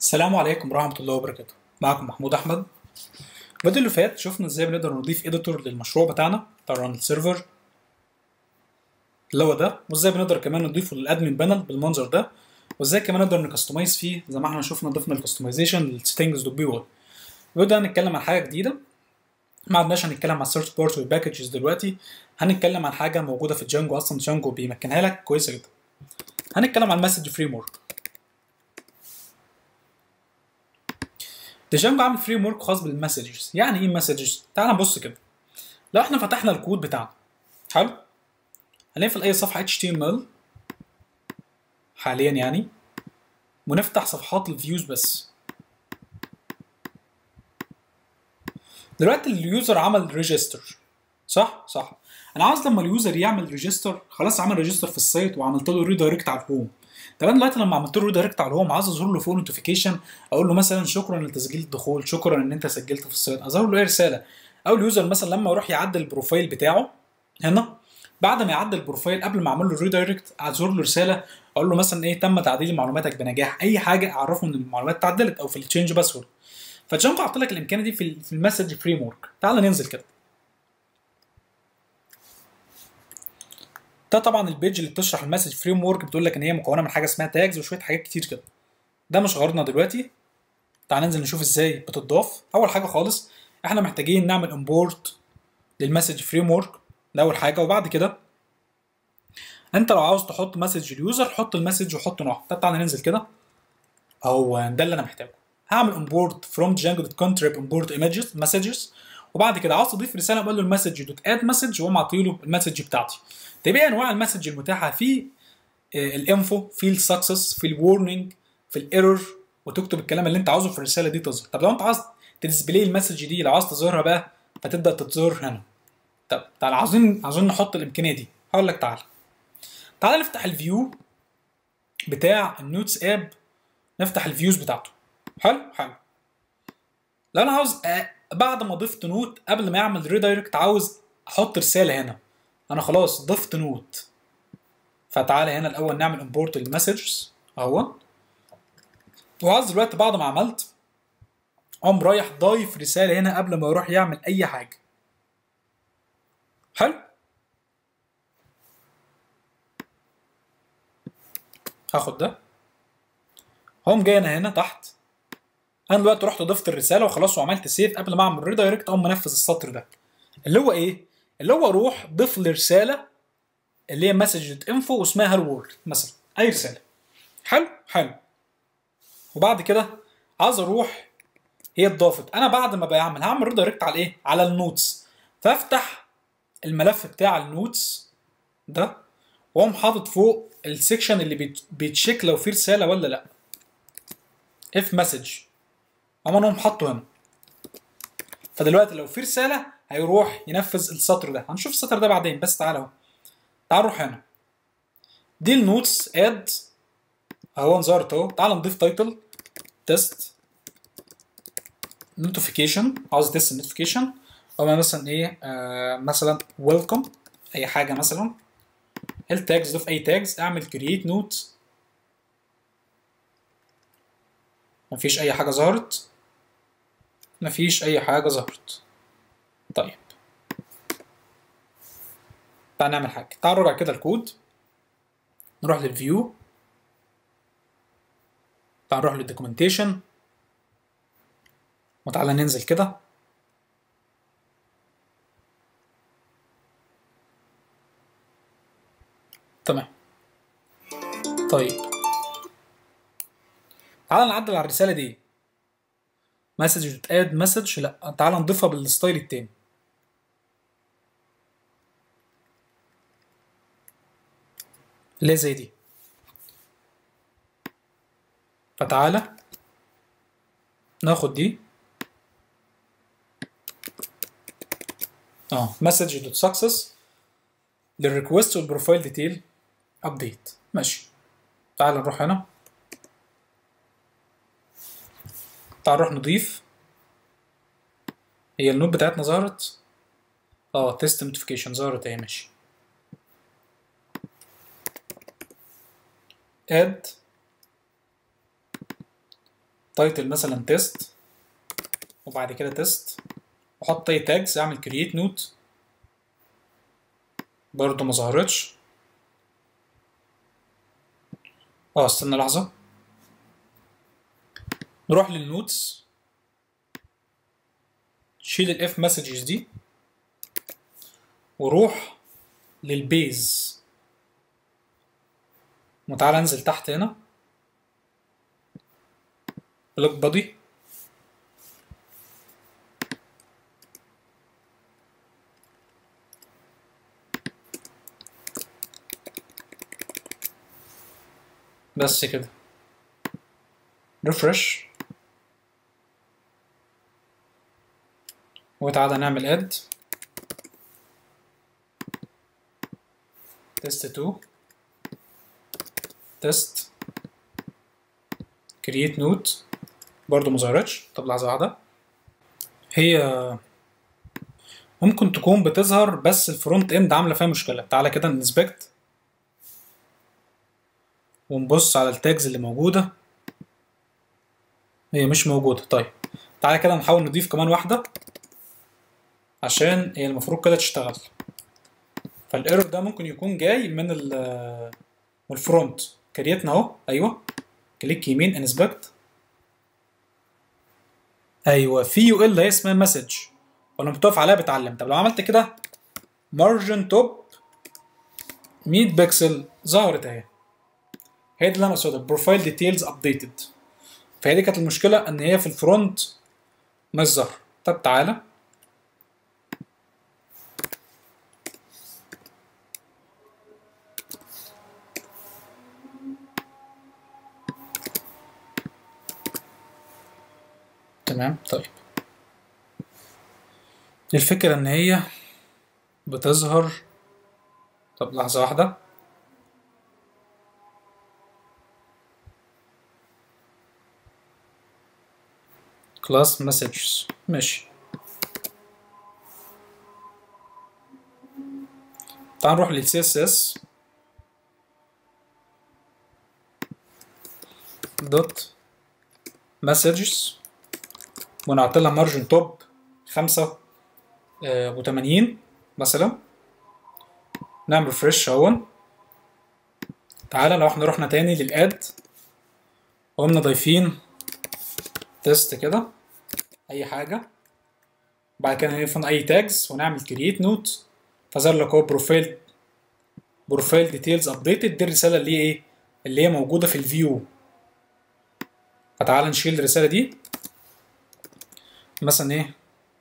السلام عليكم ورحمة الله وبركاته معكم محمود أحمد الفيديو اللي فات شفنا ازاي بنقدر نضيف اديتور للمشروع بتاعنا بتاع ران السيرفر اللي هو ده وازاي بنقدر كمان نضيفه للادمن بانل بالمنظر ده وازاي كمان نقدر نكستمايز فيه زي ما احنا شفنا ضفنا الكستمايزيشن للسيتنجز دوت بي وول الفيديو ده هنتكلم عن حاجة جديدة ما عدناش هنتكلم عن السيرش بورت والباكجز دلوقتي هنتكلم عن حاجة موجودة في جانجو أصلا جانجو بيمكنها لك كويسة جدا هنتكلم عن المسج فريم ورك ديجانجو عامل فريم ورك خاص بالمسجز يعني ايه مسجز تعال نبص كده لو احنا فتحنا الكود بتاعنا حلو هنقفل اي صفحه HTML حاليا يعني ونفتح صفحات الفيوز بس دلوقتي اليوزر عمل ريجستر صح صح انا عاوز لما اليوزر يعمل ريجستر خلاص عمل ريجستر في السايت وعملت له ريدايركت على الهوم طب انا دلوقتي لما عملت له ريدايركت على الهوم عاوز اظهر له فوق نوتيفيكيشن اقول له مثلا شكرا لتسجيل الدخول شكرا ان انت سجلت في السايت اظهر له ايه رساله او اليوزر مثلا لما يروح يعدل البروفايل بتاعه هنا بعد ما يعدل البروفايل قبل ما اعمل له ريدايركت اظهر له رساله اقول له مثلا ايه تم تعديل معلوماتك بنجاح اي حاجه اعرفه ان المعلومات اتعدلت او في التشينج باسورد فجانجو حاطط لك الامكانيه دي في في المسج فريم ورك تعال ننزل كده ده طبعا البيج اللي بتشرح المسج فريم ورك بتقول لك ان هي مكونه من حاجه اسمها تاجز وشويه حاجات كتير كده ده مش غرضنا دلوقتي تعال ننزل نشوف ازاي بتضاف اول حاجه خالص احنا محتاجين نعمل امبورت للمسج فريم ورك ده اول حاجه وبعد كده انت لو عاوز تحط مسج اليوزر حط المسج وحط نوع طب تعالى ننزل كده اهو ده اللي انا محتاجه هعمل امبورت فروم django دوت contrib امبورت ايمجز مسجز وبعد كده عاوز تضيف رساله بقول له المسج دوت اد مسج واقوم عاطيله المسج بتاعتي طيب ايه انواع المسج المتاحه في الانفو في السكسس في الورنينج في الايرور وتكتب الكلام اللي انت عاوزه في الرساله دي تظهر طب لو انت عاوز تديسبلاي المسج دي لو عاوز تظهرها بقى فتبدا تتظهر هنا طب تعال عاوزين عاوزين نحط الامكانيه دي هقول لك تعال تعال نفتح الفيو بتاع النوتس اب نفتح الفيوز بتاعته حلو حلو لو انا عاوز بعد ما ضفت نوت قبل ما يعمل ريدايركت عاوز احط رساله هنا انا خلاص ضفت نوت فتعالى هنا الاول نعمل امبورت للمسجز اهو وعاوز دلوقتي بعد ما عملت قام رايح ضايف رساله هنا قبل ما يروح يعمل اي حاجه حلو هاخد ده هقوم جاي انا هنا تحت انا دلوقتي رحت ضفت الرساله وخلاص وعملت سيف قبل ما اعمل ريدايركت اقوم منفذ السطر ده اللي هو ايه اللي هو روح ضيف لي رساله اللي هي مسج انفو واسمها هالو وورد مثلا اي رساله حلو حلو وبعد كده عايز اروح هي اتضافت انا بعد ما بعمل هعمل ريدايركت على ايه على النوتس فافتح الملف بتاع النوتس ده واقوم حاطط فوق السكشن اللي بيتشيك لو في رساله ولا لا اف مسج اما انا حاطه هنا فدلوقتي لو في رساله هيروح ينفذ السطر ده هنشوف السطر ده بعدين بس تعال اهو تعال نروح هنا دي النوتس اد اهو ظهرت اهو تعال نضيف تايتل تيست نوتيفيكيشن عاوز تيست النوتيفيكيشن او مثلا ايه آه مثلا ويلكم اي حاجه مثلا التاجز ضيف اي تاجز اعمل كرييت نوت مفيش اي حاجه ظهرت مفيش اي حاجه ظهرت طيب تعال نعمل حاجه تعال نرجع كده الكود نروح للفيو تعال نروح للدوكيومنتيشن وتعالى ننزل كده تمام طيب تعال نعدل على الرساله دي مسج اد مسج لا تعال نضيفها بالستايل التاني اللي زي دي فتعالى ناخد دي اه مسج دوت سكسس للريكوست والبروفايل ديتيل ابديت ماشي تعال نروح هنا تعال نروح نضيف هي النوت بتاعتنا ظهرت اه تيست نوتيفيكيشن ظهرت اهي ماشي اد تايتل مثلا تيست وبعد كده تيست واحط اي تاجز اعمل كرييت نوت برضه ما ظهرتش اه استنى لحظة نروح للنوتس شيل الاف مسجز دي وروح للبيز وتعالى انزل تحت هنا لوك بادي بس كده ريفرش وتعالى نعمل اد تيست 2 تيست كرييت نوت برضو ما ظهرتش طب لحظه واحده هي ممكن تكون بتظهر بس الفرونت اند عامله فيها مشكله تعالى كده نسبكت ونبص على التاجز اللي موجوده هي مش موجوده طيب تعالى كده نحاول نضيف كمان واحده عشان هي المفروض كده تشتغل فالايرور ده ممكن يكون جاي من ال من الفرونت كريتنا اهو ايوه كليك يمين انسبكت ايوه في يو ال هي اسمها مسج ولما بتقف عليها بتعلم طب لو عملت كده مارجن توب 100 بكسل ظهرت اهي هي دي اللي انا اقصدها بروفايل ديتيلز ابديتد فهي دي كانت المشكله ان هي في الفرونت مش ظاهره طب تعالى تمام طيب الفكرة ان هي بتظهر طب لحظة واحدة كلاس مسجز ماشي تعال نروح لل CSS دوت مسجز ونعطي لها مارجن توب خمسة وتمانين مثلا نعمل ريفرش اهون تعالى لو احنا رحنا تاني للاد وقمنا ضايفين تيست كده اي حاجة بعد كده نضيف اي تاجز ونعمل كرييت نوت فظهر لك هو بروفايل بروفايل ديتيلز ابديتد دي الرسالة اللي هي ايه اللي هي موجودة في الفيو فتعالى نشيل الرسالة دي مثلا ايه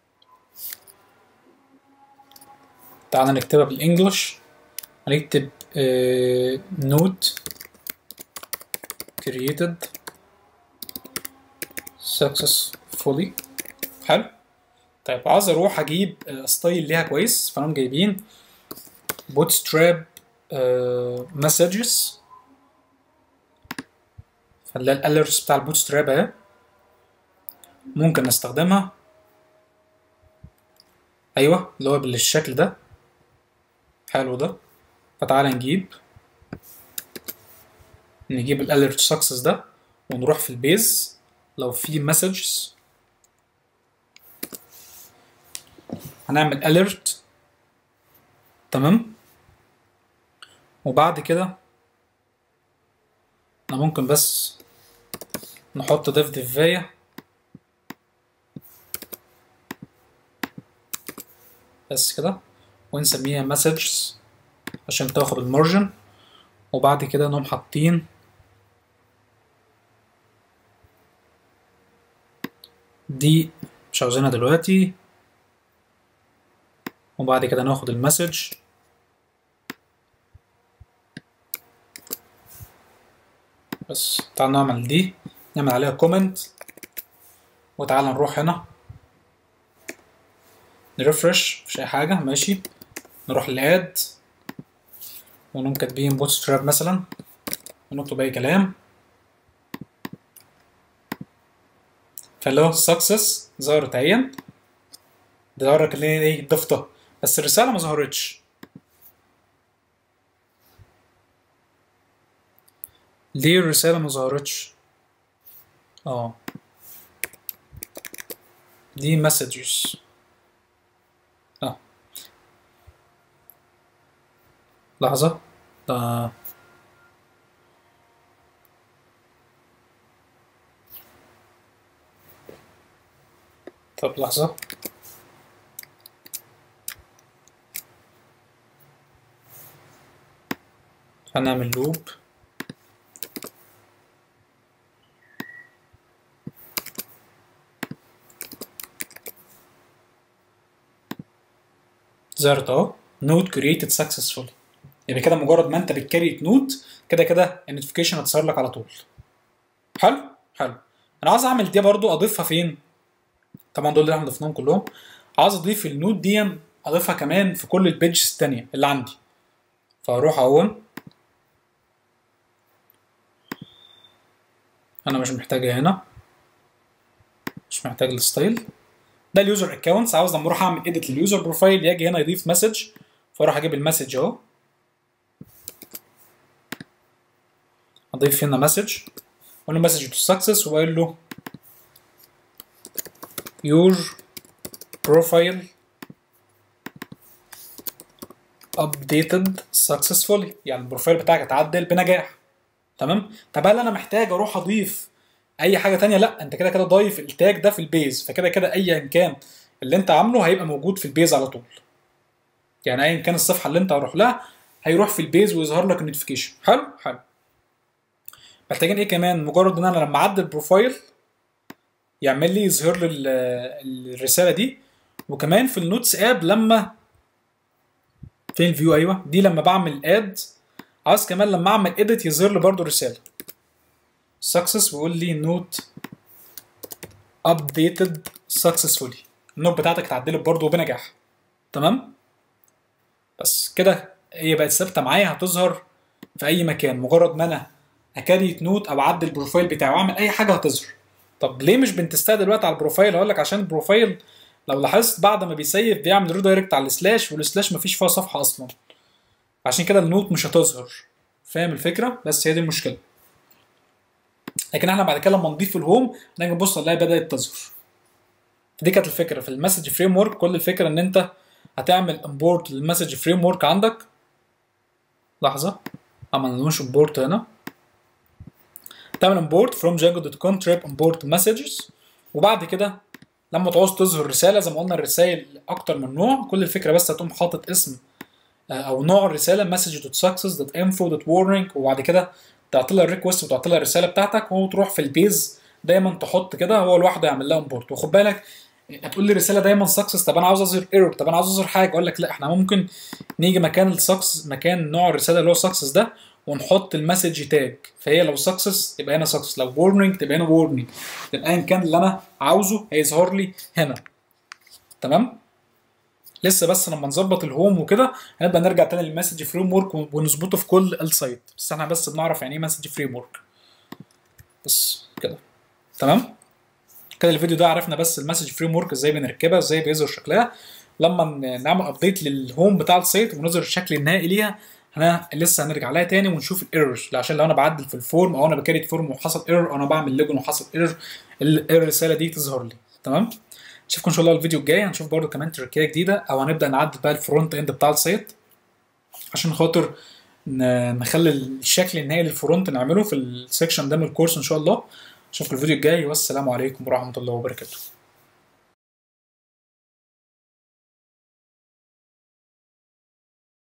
تعالى نكتبها بالانجلش هنكتب نوت created successfully حلو طيب عايز اروح اجيب ستايل ليها كويس فانا جايبين bootstrap messages فنلاقي الاليرتس بتاع البوتستراب اهي ممكن نستخدمها ايوه اللي هو بالشكل ده حلو ده فتعالى نجيب نجيب الاليرت سكسس ده ونروح في البيز لو في مسجز هنعمل alert تمام وبعد كده انا ممكن بس نحط ديف ديفاية بس كده ونسميها messages عشان تاخد المارجن وبعد كده نقوم حاطين دي مش عاوزينها دلوقتي وبعد كده ناخد المسج بس تعال نعمل دي نعمل عليها كومنت وتعال نروح هنا نرفرش مفيش اي حاجة ماشي نروح لاد ونقوم كاتبين بوتستراب مثلا ونكتب اي كلام فاللي سكسس ظهرت اهي ظهرت اللي هي ايه ضفتها بس الرسالة ما ظهرتش ليه الرسالة ما ظهرتش اه دي messages اه لحظة ده طب لحظة هنعمل لوب ظهرت اهو نوت كرييتد سكسسفولي يبقى كده مجرد ما انت بتكريت نوت كده كده النوتيفيكيشن هتظهر لك على طول حلو حلو انا عاوز اعمل دي برضو اضيفها فين طبعا دول اللي احنا ضفناهم كلهم عاوز اضيف النوت دي اضيفها كمان في كل البيجز التانية اللي عندي فاروح اهو انا مش محتاجها هنا مش محتاج الستايل ده اليوزر اكونتس عاوز لما اروح اعمل اديت لليوزر بروفايل يجي هنا يضيف مسج فاروح اجيب المسج اهو اضيف هنا مسج اقول له مسج تو سكسس واقول له your profile updated successfully يعني البروفايل بتاعك اتعدل بنجاح تمام طب هل انا محتاج اروح اضيف اي حاجه تانية لا انت كده كده ضايف التاج ده في البيز فكده كده ايا كان اللي انت عامله هيبقى موجود في البيز على طول يعني ايا كان الصفحه اللي انت هروح لها هيروح في البيز ويظهر لك النوتيفيكيشن حلو حلو محتاجين ايه كمان مجرد ان انا لما اعدل البروفايل يعمل لي يظهر لي الرساله دي وكمان في النوتس اب لما فين الفيو ايوه دي لما بعمل اد عاوز كمان لما اعمل اديت يظهر لي برده رساله سكسس ويقول لي نوت ابديتد سكسسفولي النوت بتاعتك اتعدلت برده بنجاح تمام بس كده هي بقت ثابته معايا هتظهر في اي مكان مجرد ما انا اكريت نوت او اعدل البروفايل بتاعي واعمل اي حاجه هتظهر طب ليه مش بنتستها دلوقتي على البروفايل هقول لك عشان البروفايل لو لاحظت بعد ما بيسيف بيعمل ريدايركت على السلاش والسلاش مفيش فيها صفحه اصلا عشان كده النوت مش هتظهر فاهم الفكره بس هي دي المشكله لكن احنا بعد كده لما نضيف الهوم نيجي نبص نلاقي بدات تظهر دي كانت الفكره في المسج فريم ورك كل الفكره ان انت هتعمل امبورت للمسج فريم ورك عندك لحظه عملناش امبورت هنا تعمل امبورت from django.com trip import messages وبعد كده لما تعوز تظهر رساله زي ما قلنا الرسائل اكتر من نوع كل الفكره بس هتقوم حاطط اسم او نوع الرساله message.success.info.warning وبعد كده تعطي لها الريكوست وتعطي لها الرساله بتاعتك وتروح في البيز دايما تحط كده هو لوحده يعمل لها امبورت وخد بالك هتقول لي رساله دايما سكسس طب انا عاوز اظهر ايرور طب انا عاوز اظهر حاجه اقول لك لا احنا ممكن نيجي مكان السكسس مكان نوع الرساله اللي هو سكسس ده ونحط المسج تاج فهي لو سكسس يبقى هنا سكسس لو وورنينج تبقى هنا وورنينج تبقى ايا كان اللي انا عاوزه هيظهر لي هنا تمام لسه بس لما نظبط الهوم وكده هنبقى نرجع تاني للمسج فريم ورك ونظبطه في كل السايت بس احنا بس بنعرف يعني ايه مسج فريم ورك بس كده تمام كده الفيديو ده عرفنا بس المسج فريم ورك ازاي بنركبها ازاي بيظهر شكلها لما نعمل ابديت للهوم بتاع السايت ونظهر الشكل النهائي ليها انا لسه هنرجع لها تاني ونشوف الايرورز عشان لو انا بعدل في الفورم او انا بكريت فورم وحصل ايرور او انا بعمل لوجن وحصل ايرور الرساله دي تظهر لي تمام اشوفكم ان شاء الله الفيديو الجاي هنشوف برده كمان تركيه جديده او هنبدا نعدل بقى الفرونت اند بتاع السايت عشان خاطر نخلي الشكل النهائي للفرونت نعمله في السكشن ده من الكورس ان شاء الله اشوفكم الفيديو الجاي والسلام عليكم ورحمه الله وبركاته